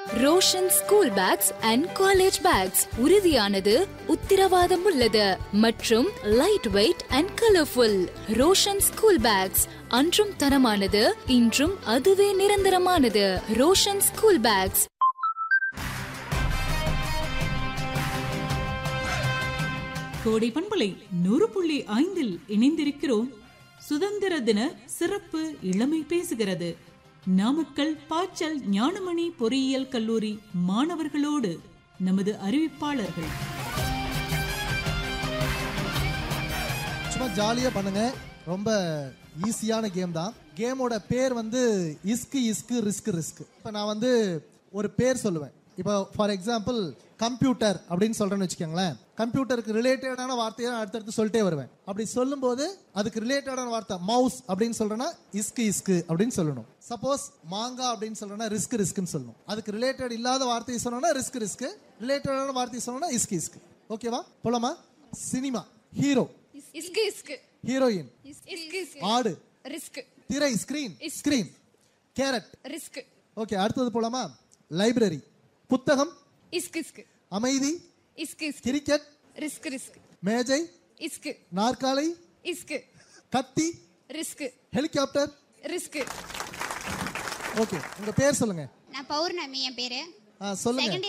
Roshan school bags and college bags உறுதியானது உத்தரவாதம் உள்ளது மற்றும் light weight and colourful Roshan school bags அன்றும் தரமானது இன்றும் அதுவே நிரந்தரமானது ரோஷன் ஸ்கூல் பேக்ஸ் கோடை பண்பலை நூறு புள்ளி ஐந்தில் இணைந்திருக்கிறோம் சுதந்திர தின சிறப்பு இளமை பேசுகிறது நாமக்கல் பாச்சல் ஞானமணி பொறியியல் கல்லூரி மாணவர்களோடு நமது அறிவிப்பாளர்கள் சும்மா ஜாலியாக பண்ணுங்க ரொம்ப ஈஸியான கேம் தான் கேமோட பேர் வந்து இஸ்கு இஸ்கு ரிஸ்க் ரிஸ்க் இப்போ நான் வந்து ஒரு பேர் சொல்லுவேன் இப்போ ஃபார் எக்ஸாம்பிள் கம்ப்யூட்டர் அப்படின்னு சொல்றேன்னு வச்சுக்கோங்களேன் கம்ப்யூட்டருக்கு ரிலேட்டடான வார்த்தையை நான் அடுத்தடுத்து சொல்லிட்டே வருவேன் அப்படி சொல்லும்போது அதுக்கு ரிலேட்டடான வார்த்தை மவுஸ் அப்படின்னு சொல்றேன்னா இஸ்கு இஸ்கு அப்படின்னு சொல்லணும் சப்போஸ் மாங்கா அப்படின்னு சொல்றேன்னா ரிஸ்க் ரிஸ்க்னு சொல்லணும் அதுக்கு ரிலேட்டட் இல்லாத வார்த்தையை சொன்னோம்னா ரிஸ்க் ரிஸ்க் ரிலேட்டடான வார்த்தையை சொன்னோம்னா இஸ்கு இஸ்கு ஓகேவா போலாமா சினிமா ஹீரோ இஸ்கு இஸ்கு ஹீரோயின் இஸ்கு இஸ்கு ஆடு ரிஸ்க் திரை screen screen carrot risk okay அடுத்தது போலாமா லைப்ரரி புத்தகம் இஸ்கு இஸ்கு அமைதி இஸ்கு இஸ்கு கிரிக்கெட் ரிஸ்க் ரிஸ்க் மேஜை இஸ்கு நாற்காலி இஸ்கு கத்தி ரிஸ்க் ஹெலிகாப்டர் ரிஸ்க் ஓகே உங்க பேர் சொல்லுங்க நான் பௌர்ணமி என் பேரு ஆ, சொல்லுங்க செகண்ட்